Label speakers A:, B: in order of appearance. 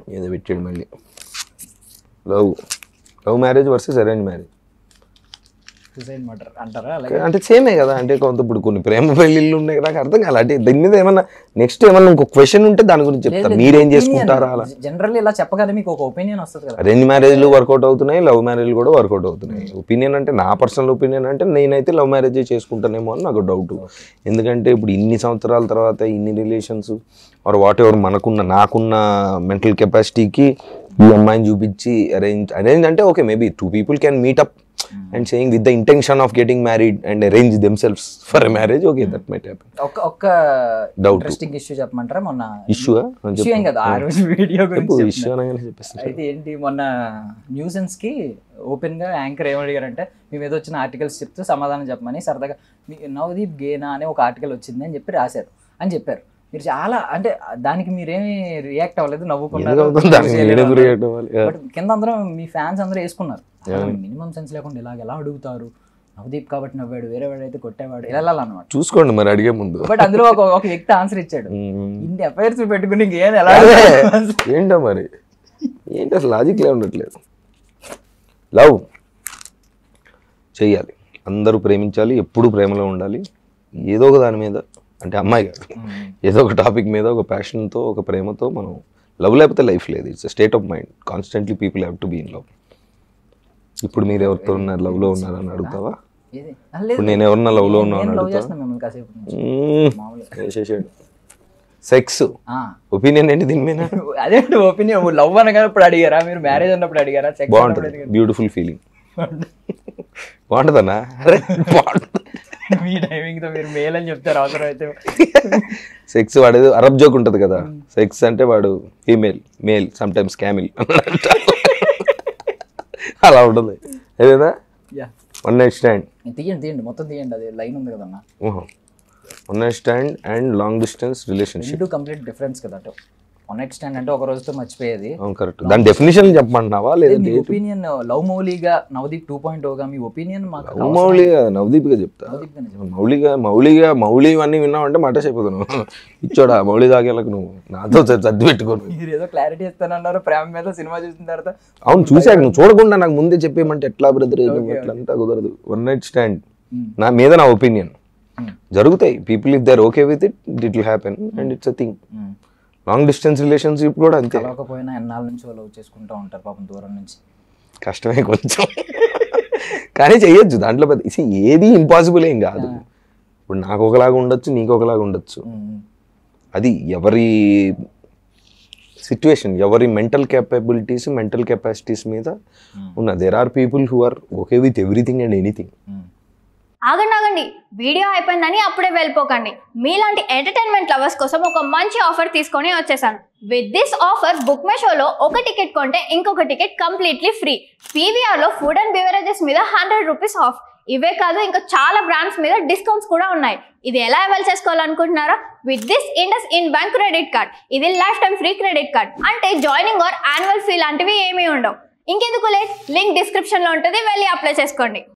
A: ఏదో పెట్టాడు మళ్ళీ love love marriage versus arrange marriage
B: suicide murder అంటారా అలాగే
A: అంటే సేమే కదా అంటే కొంత ఇప్పుడు కొన్ని ప్రేమ పెళ్ళిళ్ళు ఉన్నాయి నాకు అర్థం కాలే అంటే దీని మీద ఏమన్నా నెక్స్ట్ ఏమన్నా ఇంకొక క్వశ్చన్ ఉంటే దాని గురించి చెప్తారు మీరేం చేసుకుంటారా అలా
B: జనరల్లీ ఇలా చెప్పగానే మీకు ఒక ఒపీనియన్ వస్తుంది కదా
A: అరేంజ్ మ్యారేజ్లు వర్కౌట్ అవుతున్నాయి లవ్ మ్యారేజ్లు కూడా వర్కౌట్ అవుతున్నాయి ఒపీనియన్ అంటే నా పర్సనల్ ఒపీనియన్ అంటే నేనైతే లవ్ మ్యారేజ్ చేసుకుంటానేమో అని నాకు డౌట్ ఎందుకంటే ఇప్పుడు ఇన్ని సంవత్సరాల తర్వాత ఇన్ని రిలేషన్స్ ఆర్ వాట్ ఎవర్ మనకున్న నాకున్న మెంటల్ కెపాసిటీకి ఈ అమ్మాయిని చూపించి అరేంజ్ అరేంజ్ అంటే okay maybe two people can meet up and saying with the intention of getting married and arrange them self for a marriage okay that might happen
B: ఒక్క ఒక్క
A: Doubt.
B: Interesting issue చెప్పమంటారా మొన్న
A: issue
B: issue ఏం కదా ఆ రోజు video గురించి
A: issue అనగానే చెప్పేసి
B: అయితే ఏంటి మొన్న న్యూసెన్స్ కి ఓపెన్ గా యాంకర్ ఏమడిగారంటే మీ మీద వచ్చిన ఆర్టికల్స్ చెప్తూ సమాధానం చెప్పమని సరదాగా మీ నవదీప్ గేనా అనే ఒక ఆర్టికల్ వచ్చింది అని చెప్పి రాశారు అని చెప్పారు మీరు చాలా అంటే దానికి మీరేమి రియాక్ట్ అవ్వలేదు నవ్వుకున్నారు
A: ఎందుకు అవుతుంది? దానికి నేను ఎందుకు react అవ్వాలి? Yeah.
B: బట్ కింద అందరూ మీ ఫ్యాన్స్ అందరూ వేసుకున్నారు మినిమం సెన్స్ లేకుండా ఇలాగ ఎలా అడుగుతారు నవదీప్ కాబట్టి నవ్వాడు వేరే వాడైతే కొట్టేవాడు ఇలా అనమాట
A: చూసుకోండి మరి అడిగే ముందు
B: బట్ అందులో ఒక ఒక వ్యక్తి ఆన్సర్ ఇచ్చాడు
A: మ్మ్.
B: ఇన్ని అఫైర్స్ పెట్టుకుని ఇంకేం ఎలా
A: అదే ఏంటో మరి ఏంటి అసలు లాజిక్లే ఉండట్లేదు లవ్ చెయ్యాలి అందరూ ప్రేమించాలి ఎప్పుడు ప్రేమలో ఉండాలి ఏదో ఒక దాని మీద అంటే అమ్మాయి కాదు ఏదో ఒక టాపిక్ మీద ఒక ప్యాషన్తో ఒక ప్రేమతో మనం లవ్ లేకపోతే లైఫ్ లేదు it's state of mind constantly people have to be in love ఇప్పుడు మీరు ఎవరితో ఉన్నారు లవ్లో ఉన్నారని అడుగుతావా
B: ఏది? ఆ, లేదు.
A: ఇప్పుడు నేను ఎవరన్నా లవ్లో
B: నేను
A: ఉన్నాను
B: లవ్
A: అడుగుతా
B: చేస్తున్నా మిమ్మల్ని కాసేపు నుంచి. మామూలుగా.
A: వేసేసాడు సెక్స్
B: ఆ.
A: ఒపీనియన్ ఏంటి దీని మీద
B: అదే ఒపీనియన్ లవ్ అనగా ఇప్పుడు అడిగారా మీరు మ్యారేజ్ అన్నప్పుడు అడిగారా సెక్స్
A: బాగుంటుంది బ్యూటిఫుల్ ఫీలింగ్ బాగుంటుందన్నా అరే బాగుంటుంది
B: మీ టైమింగ్ తో మీరు మేల్ అని చెప్తారు అవసరం అయితే
A: సెక్స్ వాడు అరబ్ జోక్ ఉంటుంది కదా సెక్స్ అంటే వాడు ఫీమేల్ మేల్ సమ్ టైమ్స్ క్యామిల్ అలా ఉంటుంది ఏదైనా
B: యా
A: వన్ నైట్ స్టాండ్
B: తీయండి తీయండి మొత్తం తీయండి అది లైన్ ఉంది కదన్నా
A: one night stand and long distance relationship
B: రెండు కంప్లీట్ డిఫరెన్స్ కదా అటు వన్ నైట్ స్టాండ్ అంటే ఒక రోజుతో మర్చిపోయేది
A: అవును కరెక్ట్ దాని డెఫినేషన్ చెప్పమంటున్నావా లేదా
B: మీ ఒపీనియన్ లవ్ మౌలిగా నవదీప్ టూ పాయింట్ ఓగా మీ ఒపీనియన్ మాకు
A: మౌలిగా నవదీప్గా చెప్తా
B: నవదీప్ గానే చెప్పండి.
A: మౌలిగా మౌలిగా మౌలి ఇవన్నీ విన్నావంటే మాట అయిపోతాను ఇచ్చోడా మౌలి దాగేలకు నువ్వు నాతో సర్ది పెట్టుకోను
B: మీరు ఏదో క్లారిటీ ఇస్తానన్నారు ప్రేమ మీద సినిమా చూసిన తర్వాత
A: అవును చూసాక నువ్వు చూడకుండా నాకు ముందే చెప్పేయమంటే ఎట్లా బ్రదర్ ఎట్లా అంతా కుదరదు వన్ నైట్ స్టాండ్
B: Hmm.
A: నా మీద నా ఒపీనియన్
B: Hmm.
A: జరుగుతాయి people if they're okay with it it will happen and it's a thing
B: um.
A: Long distance relationship కూడా అంతే
B: కలవకపోయినా ఎన్నాళ్ళ నుంచి లవ్ చేసుకుంటూ ఉంటారు పాపం దూరం నుంచి
A: కష్టమే కొంచెం కానీ చెయ్యొచ్చు దాంట్లో పెద్ద see, ఏది ఇంపాసిబుల్ ఏం కాదు ఇప్పుడు నాకు ఒకలాగా ఉండొచ్చు నీకు ఒకలాగా ఉండొచ్చు
B: ఉమ్.
A: అది ఎవరి సిచ్యువేషన్ ఎవరి మెంటల్ క్యాపబిలిటీస్ మెంటల్ కెపాసిటీస్ మీద ఉన్న there are people who are okay with everything and anything
B: um.
C: ఆగండి ఆగండి వీడియో అయిపోయిందని అప్పుడే వెళ్ళిపోకండి మీలాంటి ఎంటర్టైన్మెంట్ లవర్స్ కోసం ఒక మంచి ఆఫర్ తీసుకొని వచ్చేసాను విత్ దిస్ ఆఫర్ బుక్ మై షోలో ఒక టికెట్ కొంటే ఇంకొక టికెట్ కంప్లీట్లీ ఫ్రీ పీవీఆర్లో ఫుడ్ అండ్ బెవరేజెస్ మీద హండ్రెడ్ రూపీస్ ఆఫ్ ఇవే కాదు ఇంకా చాలా బ్రాండ్స్ మీద డిస్కౌంట్స్ కూడా ఉన్నాయి ఇది ఎలా అవైల్ చేసుకోవాలనుకుంటున్నారా with this IndusInd bank credit card ఇది lifetime free credit card అంటే జాయినింగ్ ఆర్ యాన్యువల్ ఫీ లాంటివి ఏమీ ఉండవు ఇంకెందుకు లేట్ లింక్ డిస్క్రిప్షన్లో ఉంటుంది వెళ్ళి అప్లై చేసుకోండి